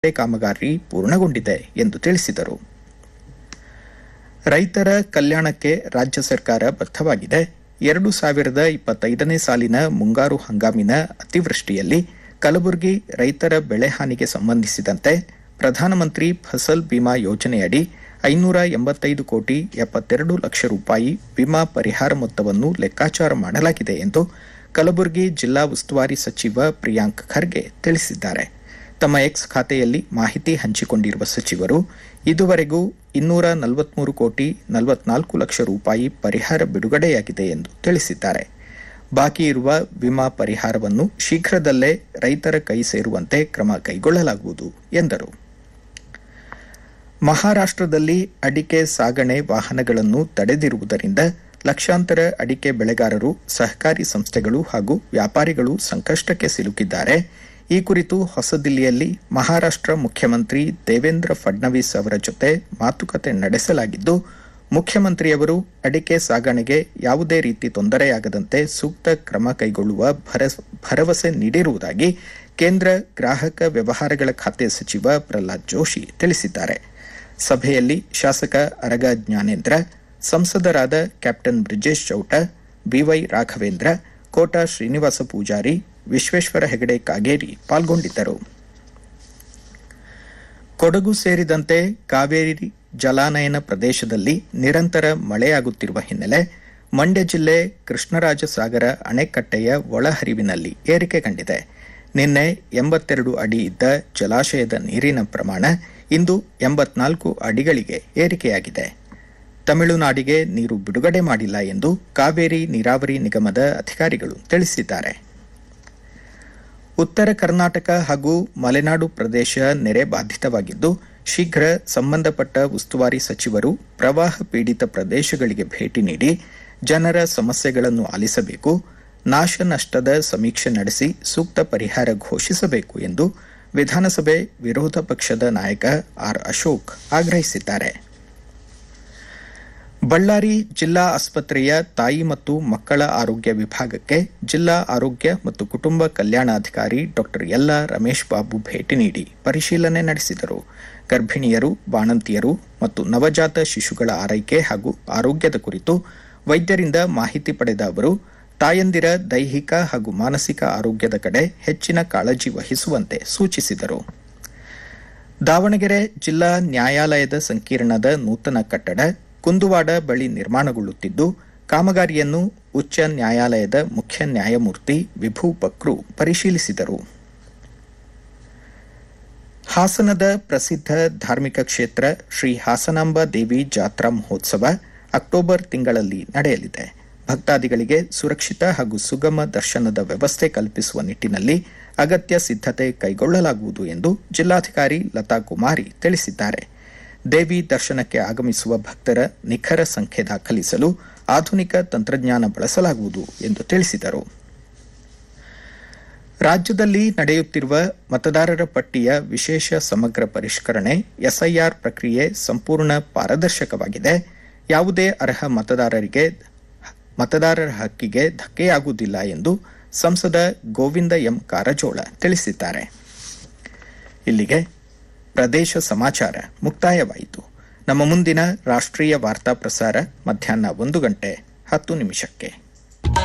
ಕಾಮಗಾರಿ ಪೂರ್ಣಗೊಂಡಿದೆ ಎಂದು ತಿಳಿಸಿದರು ರೈತರ ಕಲ್ಯಾಣಕ್ಕೆ ರಾಜ್ಯ ಸರ್ಕಾರ ಬದ್ಧವಾಗಿದೆ ಎರಡು ಸಾವಿರದ ಇಪ್ಪತ್ತೈದನೇ ಸಾಲಿನ ಮುಂಗಾರು ಹಂಗಾಮಿನ ಅತಿವೃಷ್ಟಿಯಲ್ಲಿ ಕಲಬುರಗಿ ರೈತರ ಬೆಳೆ ಹಾನಿಗೆ ಸಂಬಂಧಿಸಿದಂತೆ ಪ್ರಧಾನಮಂತ್ರಿ ಫಸಲ್ ಬಿಮಾ ಯೋಜನೆಯಡಿ ಐನೂರ ಎಂಬತ್ತೈದು ಕೋಟಿ ಎಪ್ಪತ್ತೆರಡು ಲಕ್ಷ ರೂಪಾಯಿ ವಿಮಾ ಪರಿಹಾರ ಮೊತ್ತವನ್ನು ಲೆಕ್ಕಾಚಾರ ಮಾಡಲಾಗಿದೆ ಎಂದು ಕಲಬುರಗಿ ಜಿಲ್ಲಾ ಉಸ್ತುವಾರಿ ಸಚಿವ ಪ್ರಿಯಾಂಕ್ ಖರ್ಗೆ ತಿಳಿಸಿದ್ದಾರೆ ತಮ್ಮ ಎಕ್ಸ್ ಖಾತೆಯಲ್ಲಿ ಮಾಹಿತಿ ಹಂಚಿಕೊಂಡಿರುವ ಸಚಿವರು ಇದುವರೆಗೂ ಇನ್ನೂರ ನಲವತ್ಮೂರು ಕೋಟಿ ನಲವತ್ನಾಲ್ಕು ಲಕ್ಷ ರೂಪಾಯಿ ಪರಿಹಾರ ಬಿಡುಗಡೆಯಾಗಿದೆ ಎಂದು ತಿಳಿಸಿದ್ದಾರೆ ಬಾಕಿ ಇರುವ ವಿಮಾ ಪರಿಹಾರವನ್ನು ಶೀಘ್ರದಲ್ಲೇ ರೈತರ ಕೈ ಸೇರುವಂತೆ ಕ್ರಮ ಕೈಗೊಳ್ಳಲಾಗುವುದು ಎಂದರು ಮಹಾರಾಷ್ಟದಲ್ಲಿ ಅಡಿಕೆ ಸಾಗಣೆ ವಾಹನಗಳನ್ನು ತಡೆದಿರುವುದರಿಂದ ಲಕ್ಷಾಂತರ ಅಡಿಕೆ ಬೆಳೆಗಾರರು ಸಹಕಾರಿ ಸಂಸ್ಥೆಗಳು ಹಾಗೂ ವ್ಯಾಪಾರಿಗಳು ಸಂಕಷ್ಟಕ್ಕೆ ಸಿಲುಕಿದ್ದಾರೆ ಈ ಕುರಿತು ಹೊಸದಿಲ್ಲಿಯಲ್ಲಿ ಮಹಾರಾಷ್ಟ್ರ ಮುಖ್ಯಮಂತ್ರಿ ದೇವೇಂದ್ರ ಫಡ್ನವೀಸ್ ಅವರ ಜೊತೆ ಮಾತುಕತೆ ನಡೆಸಲಾಗಿದ್ದು ಮುಖ್ಯಮಂತ್ರಿಯವರು ಅಡಿಕೆ ಸಾಗಣೆಗೆ ಯಾವುದೇ ರೀತಿ ತೊಂದರೆಯಾಗದಂತೆ ಸೂಕ್ತ ಕ್ರಮ ಕೈಗೊಳ್ಳುವ ಭರಸ್- ಭರವಸೆ ನೀಡಿರುವುದಾಗಿ ಕೇಂದ್ರ ಗ್ರಾಹಕ ವ್ಯವಹಾರಗಳ ಖಾತೆ ಸಚಿವ ಪ್ರಹ್ಲಾದ್ ಜೋಶಿ ತಿಳಿಸಿದ್ದಾರೆ ಸಭೆಯಲ್ಲಿ ಶಾಸಕ ಅರಗ ಜ್ಞಾನೇಂದ್ರ ಸಂಸದರಾದ ಕ್ಯಾಪ್ಟನ್ ಬ್ರಿಜೇಶ್ ಚೌಟ ಬಿವೈ ರಾಘವೇಂದ್ರ ಕೋಟಾ ಶ್ರೀನಿವಾಸ ಪೂಜಾರಿ ವಿಶ್ವೇಶ್ವರ ಹೆಗಡೆ ಕಾಗೇರಿ ಪಾಲ್ಗೊಂಡಿದ್ದರು ಕೊಡಗು ಸೇರಿದಂತೆ ಕಾವೇರಿ ಜಲಾನಯನ ಪ್ರದೇಶದಲ್ಲಿ ನಿರಂತರ ಮಳೆಯಾಗುತ್ತಿರುವ ಹಿನ್ನೆಲೆ ಮಂಡ್ಯ ಜಿಲ್ಲೆ ಕೃಷ್ಣರಾಜ ಸಾಗರ ಅಣೆಕಟ್ಟೆಯ ಒಳಹರಿವಿನಲ್ಲಿ ಏರಿಕೆ ಕಂಡಿದೆ ನಿನ್ನೆ ಎಂಬತ್ತೆರಡು ಅಡಿ ಇದ್ದ ಜಲಾಶಯದ ನೀರಿನ ಪ್ರಮಾಣ ಇಂದು ಎಂಬತ್ನಾಲ್ಕು ಅಡಿಗಳಿಗೆ ಏರಿಕೆಯಾಗಿದೆ ತಮಿಳುನಾಡಿಗೆ ನೀರು ಬಿಡುಗಡೆ ಮಾಡಿಲ್ಲ ಎಂದು ಕಾವೇರಿ ನೀರಾವರಿ ನಿಗಮದ ಅಧಿಕಾರಿಗಳು ತಿಳಿಸಿದ್ದಾರೆ ಉತ್ತರ ಕರ್ನಾಟಕ ಹಾಗೂ ಮಲೆನಾಡು ಪ್ರದೇಶ ನೆರೆ ಬಾಧಿತವಾಗಿದ್ದು ಶೀಘ್ರ ಸಂಬಂಧಪಟ್ಟ ಉಸ್ತುವಾರಿ ಸಚಿವರು ಪ್ರವಾಹ ಪೀಡಿತ ಪ್ರದೇಶಗಳಿಗೆ ಭೇಟಿ ನೀಡಿ ಜನರ ಸಮಸ್ಯೆಗಳನ್ನು ಆಲಿಸಬೇಕು ನಾಶ ನಷ್ಟದ ಸಮೀಕ್ಷೆ ನಡೆಸಿ ಸೂಕ್ತ ಪರಿಹಾರ ಘೋಷಿಸಬೇಕು ಎಂದು ವಿಧಾನಸಭೆ ವಿರೋಧ ಪಕ್ಷದ ನಾಯಕ ಆರ್ ಅಶೋಕ್ ಆಗ್ರಹಿಸಿದ್ದಾರೆ ಬಳ್ಳಾರಿ ಜಿಲ್ಲಾ ಆಸ್ಪತ್ರೆಯ ತಾಯಿ ಮತ್ತು ಮಕ್ಕಳ ಆರೋಗ್ಯ ವಿಭಾಗಕ್ಕೆ ಜಿಲ್ಲಾ ಆರೋಗ್ಯ ಮತ್ತು ಕುಟುಂಬ ಕಲ್ಯಾಣಾಧಿಕಾರಿ ಡಾ ಯಲ್ಲಾ ರಮೇಶ್ ಬಾಬು ಭೇಟಿ ನೀಡಿ ಪರಿಶೀಲನೆ ನಡೆಸಿದರು ಗರ್ಭಿಣಿಯರು ಬಾಣಂತಿಯರು ಮತ್ತು ನವಜಾತ ಶಿಶುಗಳ ಆರೈಕೆ ಹಾಗೂ ಆರೋಗ್ಯದ ಕುರಿತು ವೈದ್ಯರಿಂದ ಮಾಹಿತಿ ಪಡೆದ ಅವರು ತಾಯಂದಿರ ದೈಹಿಕ ಹಾಗೂ ಮಾನಸಿಕ ಆರೋಗ್ಯದ ಕಡೆ ಹೆಚ್ಚಿನ ಕಾಳಜಿ ವಹಿಸುವಂತೆ ಸೂಚಿಸಿದರು ದಾವಣಗೆರೆ ಜಿಲ್ಲಾ ನ್ಯಾಯಾಲಯದ ಸಂಕೀರ್ಣದ ನೂತನ ಕಟ್ಟಡ ಕುಂದುವಾಡ ಬಳಿ ನಿರ್ಮಾಣಗೊಳ್ಳುತ್ತಿದ್ದು ಕಾಮಗಾರಿಯನ್ನು ಉಚ್ಚ ನ್ಯಾಯಾಲಯದ ಮುಖ್ಯ ನ್ಯಾಯಮೂರ್ತಿ ವಿಭು ಬಕ್ರು ಪರಿಶೀಲಿಸಿದರು ಹಾಸನದ ಪ್ರಸಿದ್ಧ ಧಾರ್ಮಿಕ ಕ್ಷೇತ್ರ ಶ್ರೀ ಹಾಸನಾಂಬ ದೇವಿ ಜಾತ್ರಾ ಮಹೋತ್ಸವ ಅಕ್ಟೋಬರ್ ತಿಂಗಳಲ್ಲಿ ನಡೆಯಲಿದೆ ಭಕ್ತಾದಿಗಳಿಗೆ ಸುರಕ್ಷಿತ ಹಾಗೂ ಸುಗಮ ದರ್ಶನದ ವ್ಯವಸ್ಥೆ ಕಲ್ಪಿಸುವ ನಿಟ್ಟಿನಲ್ಲಿ ಅಗತ್ಯ ಸಿದ್ಧತೆ ಕೈಗೊಳ್ಳಲಾಗುವುದು ಎಂದು ಜಿಲ್ಲಾಧಿಕಾರಿ ಲತಾ ಕುಮಾರಿ ತಿಳಿಸಿದ್ದಾರೆ ದೇವಿ ದರ್ಶನಕ್ಕೆ ಆಗಮಿಸುವ ಭಕ್ತರ ನಿಖರ ಸಂಖ್ಯೆ ದಾಖಲಿಸಲು ಆಧುನಿಕ ತಂತ್ರಜ್ಞಾನ ಬಳಸಲಾಗುವುದು ಎಂದು ತಿಳಿಸಿದರು ರಾಜ್ಯದಲ್ಲಿ ನಡೆಯುತ್ತಿರುವ ಮತದಾರರ ಪಟ್ಟಿಯ ವಿಶೇಷ ಸಮಗ್ರ ಪರಿಷ್ಕರಣೆ ಎಸ್ಐಆರ್ ಪ್ರಕ್ರಿಯೆ ಸಂಪೂರ್ಣ ಪಾರದರ್ಶಕವಾಗಿದೆ ಯಾವುದೇ ಅರ್ಹ ಮತದಾರರಿಗೆ ಮತದಾರರ ಹಕ್ಕಿಗೆ ಧಕ್ಕೆಯಾಗುವುದಿಲ್ಲ ಎಂದು ಸಂಸದ ಗೋವಿಂದ ಎಂ ಕಾರಜೋಳ ತಿಳಿಸಿದ್ದಾರೆ ಇಲ್ಲಿಗೆ ಪ್ರದೇಶ ಸಮಾಚಾರ ಮುಕ್ತಾಯವಾಯಿತು ನಮ್ಮ ಮುಂದಿನ ರಾಷ್ಟ್ರೀಯ ವಾರ್ತಾ ಪ್ರಸಾರ ಮಧ್ಯಾಹ್ನ ಒಂದು ಗಂಟೆ ಹತ್ತು ನಿಮಿಷಕ್ಕೆ